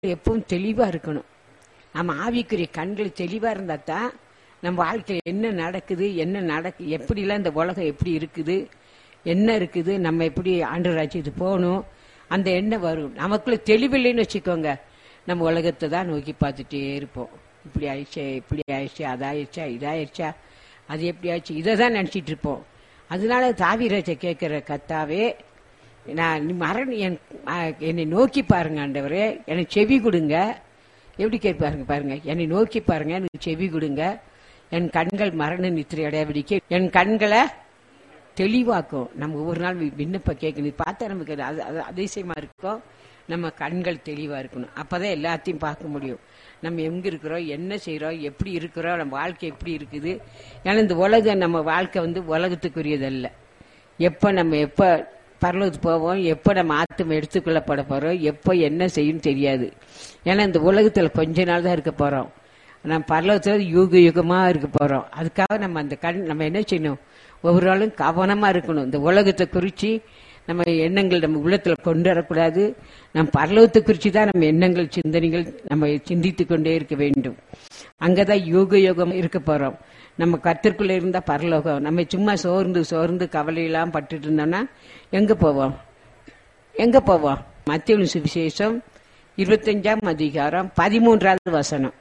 எப்பவும் தெளிவா இருக்கணும் நம்ம ஆவிக்குரிய கண்கள் தெளிவா இருந்தா தான் நம்ம வாழ்க்கையில் என்ன நடக்குது என்ன நடக்கு எப்படிலாம் இந்த உலகம் எப்படி இருக்குது என்ன இருக்குது நம்ம எப்படி ஆண்டு ராஜ்யத்துக்கு போகணும் அந்த எண்ணம் வரும் நமக்குள்ள தெளிவில்லைன்னு வச்சுக்கோங்க நம்ம உலகத்தை தான் நோக்கி பார்த்துட்டே இருப்போம் இப்படி ஆயிடுச்சே இப்படி ஆயிடுச்சா அதாயிடுச்சா இதாயிடுச்சா அது எப்படி ஆச்சு இதை தான் நினச்சிட்டு இருப்போம் அதனால தாவிராஜ கேட்கிற கத்தாவே நான் நீ மரண என் ஆ, என்னை நோக்கி பாருங்க ஆண்டவரே எனக்கு செவி கொடுங்க எப்படி கேட்பாருங்க பாருங்க என்னை நோக்கி பாருங்க எனக்கு செவி கொடுங்க என் கண்கள் மரண நித்திரை அடையாபிடிக்க என் கண்களை தெளிவாக்கும் நம்ம ஒவ்வொரு நாள் வி- விண்ணப்ப கேட்கணும் இது பார்த்தா நமக்கு அது அது- அது அதிசயமா இருக்கும் நம்ம கண்கள் தெளிவா இருக்கணும் அப்பதான் எல்லாத்தையும் பார்க்க முடியும் நம்ம எங்க இருக்கிறோம் என்ன செய்றோம் எப்படி இருக்கிறோம் நம்ம வாழ்க்கை எப்படி இருக்குது ஏன்னா இந்த உலகம் நம்ம வாழ்க்கை வந்து உலகத்துக்குரியதல்ல எப்ப நம்ம எப்ப பரலோகத்துக்கு போவோம் எப்ப நம்ம ஆத்தும் எடுத்துக்கொள்ளப்பட போறோம் எப்ப என்ன செய்யும் தெரியாது ஏன்னா இந்த உலகத்துல கொஞ்ச நாள் தான் இருக்க போறோம் நம்ம பரலோகத்துல யுக யுகமா இருக்க போறோம் அதுக்காக நம்ம அந்த கண் நம்ம என்ன செய்யணும் ஒவ்வொரு நாளும் கவனமா இருக்கணும் இந்த உலகத்தை குறிச்சு நம்ம எண்ணங்கள் நம்ம உள்ளத்துல கொண்டு வரக்கூடாது நம்ம பரலோகத்தை குறிச்சு தான் நம்ம எண்ணங்கள் சிந்தனைகள் நம்ம சிந்தித்து கொண்டே இருக்க வேண்டும் அங்கதான் யோக யோகம் இருக்க போறோம் நம்ம கத்திற்குள்ள இருந்தா பரலோகம் நம்ம சும்மா சோர்ந்து சோர்ந்து கவலையெல்லாம் பட்டுட்டு இருந்தோம்னா எங்க போவோம் எங்க போவோம் மத்திய சுவிசேஷம் இருபத்தஞ்சாம் அதிகாரம் பதிமூன்றாவது வசனம்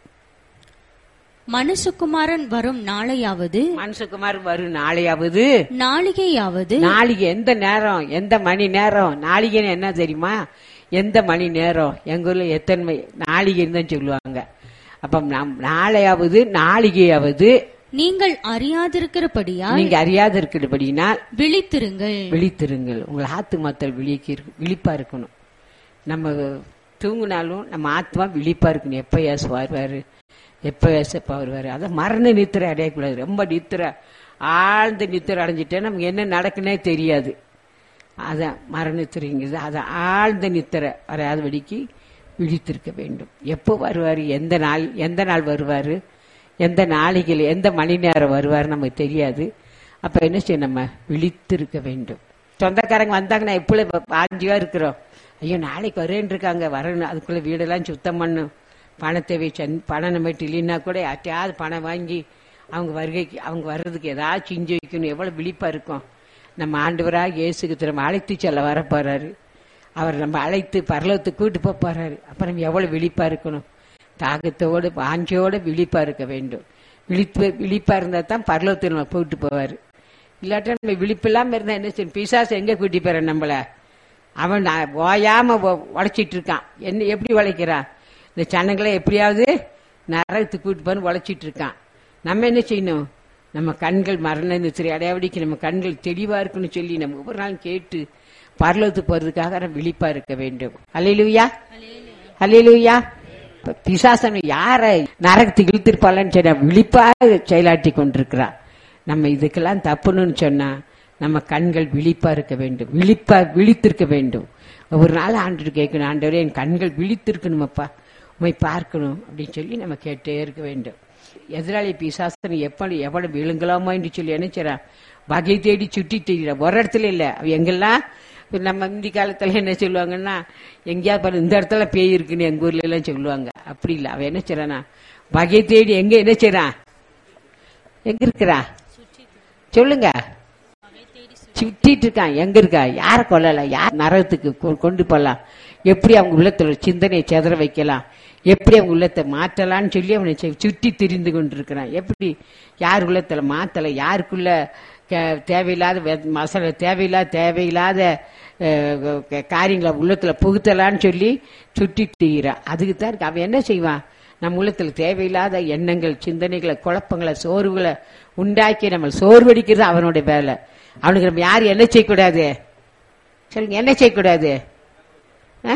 மனுஷகுமாரன் வரும் நாளையாவது மனுஷகுமார் வரும் நாளையாவது நாளிகையாவது நாளைக்கு எந்த நேரம் எந்த மணி நேரம் நாளிகைன்னு என்ன தெரியுமா எந்த மணி நேரம் எங்க ஊர்ல எத்தனை மணி நாளிகைன்னு தான் சொல்லுவாங்க அப்ப நம் நாளையாவது நாளிகையாவது நீங்கள் அறியாதிருக்கிறபடியால் நீங்க அறியாத இருக்கிறபடினால் விழித்திருங்கள் விழித்திருங்கள் உங்கள் ஆத்துமாத்தல் விழிக்கு விழிப்பா இருக்கணும் நம்ம தூங்குனாலும் நம்ம ஆத்மா விழிப்பா இருக்கணும் எப்ப ஏசு வருவாரு எப்ப ஏசப்பா வருவாரு அதான் மரண நித்திரை அடையக்கூடாது ரொம்ப நித்திரை ஆழ்ந்த நித்திரை அடைஞ்சிட்டா நமக்கு என்ன நடக்குன்னே தெரியாது அதான் மரண நித்திரைங்கிறது அதான் ஆழ்ந்த நித்திரை வராதபடிக்கு விழித்திருக்க வேண்டும் எப்போ வருவாரு எந்த நாள் எந்த நாள் வருவாரு எந்த நாளைகள் எந்த மணி நேரம் வருவாரு நமக்கு தெரியாது அப்ப என்ன செய்யணும் நம்ம விழித்திருக்க வேண்டும் சொந்தக்காரங்க வந்தாங்கன்னா எப்படி பாஞ்சியா இருக்கிறோம் ஐயோ நாளைக்கு வரேன் இருக்காங்க வரணும் அதுக்குள்ள வீடெல்லாம் சுத்தம் பண்ணும் பணத்தை வச்சு பணம் நம்ம இல்லைன்னா கூட யார்ட்டையாவது பணம் வாங்கி அவங்க வருகைக்கு அவங்க வர்றதுக்கு ஏதாச்சும் செஞ்சு வைக்கணும் எவ்வளவு விழிப்பா இருக்கும் நம்ம ஆண்டவராக இயேசுக்கு திரும்ப அழைத்து செல்ல வர போறாரு அவர் நம்ம அழைத்து பரலோகத்துக்கு கூட்டு போக போறாரு அப்ப நம்ம எவ்வளவு விழிப்பா இருக்கணும் தாகத்தோடு வாஞ்சியோட விழிப்பா இருக்க வேண்டும் விழிப்பு விழிப்பா இருந்தா தான் பரலோகத்தில் நம்ம போயிட்டு போவாரு இல்லாட்டா நம்ம விழிப்பு இல்லாம இருந்தா என்ன செய்யும் பிசாசு எங்க கூட்டி போற நம்மள அவன் நா- ஓயாம ஒ- உழைச்சிட்டு இருக்கான் என்ன எப்படி உழைக்கிறான் இந்த சனங்களை எப்படியாவது நரகத்துக்கு கூட்டு போன்னு உழைச்சிட்டு இருக்கான் நம்ம என்ன செய்யணும் நம்ம கண்கள் மரண நித்திரை அடையாவடிக்கு நம்ம கண்கள் தெளிவா இருக்குன்னு சொல்லி நம்ம ஒவ்வொரு நாளும் கேட்டு பரலோகத்துக்கு போறதுக்காக நம்ம விழிப்பா இருக்க வேண்டும் அல்லேலூயா அல்லேலூயா இப்ப பிசாசன் யார நரகத்துக்கு இழுத்திருப்பாளன்னு சொன்னா விழிப்பா செயலாட்டி கொண்டிருக்கிறான் நம்ம இதுக்கெல்லாம் தப்புன்னு சொன்னா நம்ம கண்கள் விழிப்பா இருக்க வேண்டும் விழிப்பா விழித்திருக்க வேண்டும் ஒரு நாள் ஆண்டு கேட்கணும் ஆண்டவரே என் கண்கள் விழித்திருக்கணுமப்பா உண்மை பார்க்கணும் அப்படின்னு சொல்லி நம்ம கேட்டே இருக்க வேண்டும் எதிராளி பிசாசன் எப்படி எவ்வளவு விழுங்கலாமோ என்று சொல்லி நினைச்சான் வகை தேடி சுட்டி தெரியல ஒரு இடத்துல இல்ல அவ எங்கெல்லாம் இப்ப நம்ம இந்தி காலத்துல என்ன சொல்லுவாங்கன்னா எங்கேயாவது பாரு இந்த இடத்துல பேய் இருக்குன்னு எங்க ஊர்ல எல்லாம் சொல்லுவாங்க அப்படி இல்ல அவன் என்ன செய்றானா வகை தேடி எங்க என்ன செய்றான் எங்க இருக்கிறா சொல்லுங்க சுத்திட்டு இருக்கான் எங்க இருக்கா யார கொல்லல யார் நரகத்துக்கு கொ- கொண்டு போலாம் எப்படி அவங்க உள்ளத்துல சிந்தனையை செதற வைக்கலாம் எப்படி அவங்க உள்ளத்தை மாற்றலாம்னு சொல்லி அவனை செ- சுற்றி திரிந்து கொண்டிருக்கிறான் எப்படி யார் உள்ளத்துல மாத்தல யாருக்குள்ள கே- தேவையில்லாத வெ- மசாலா தேவையில்லாத தேவையில்லாத அஹ், க- காரியங்களை உள்ளத்துல புகுத்தலான்னு சொல்லி சுற்றி திரிகிறான் அதுக்கு தான் இருக்கு. அவன் என்ன செய்வான் நம்ம உள்ளத்துல தேவையில்லாத எண்ணங்கள் சிந்தனைகளை குழப்பங்களை சோர்வுகளை உண்டாக்கி நம்ம சோர்வடிக்கிறது அவனுடைய வேலை அவனுக்கு நம்ம யாரும் என்ன செய்யக்கூடாது சொல்லுங்க என்ன செய்யக்கூடாது ஆ?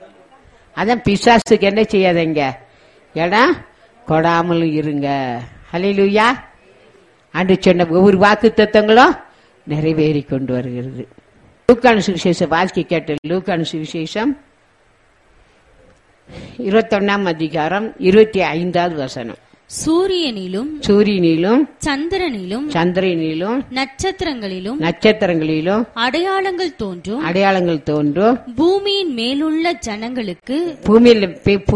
அதான் பிசாசுக்கு என்ன செய்யாதீங்க இடம் கொடாமலும் இருங்க ஹalleluya அன்று சொன்ன ஒவ்வொரு வாக்கு தத்தங்களும் நிறைவேறி கொண்டு வருகிறது லூக்கான சுவிசேஷம் வாசிக்க கேட்ட லூக்கான சுவிசேஷம் இருபத்தொன்னாம் அதிகாரம் இருபத்தி ஐந்தாவது வசனம் சூரியனிலும் சூரியனிலும் சந்திரனிலும் சந்திரனிலும் நட்சத்திரங்களிலும் நட்சத்திரங்களிலும் அடையாளங்கள் தோன்றும் அடையாளங்கள் தோன்றும் பூமியின் மேலுள்ள ஜனங்களுக்கு பூமியில்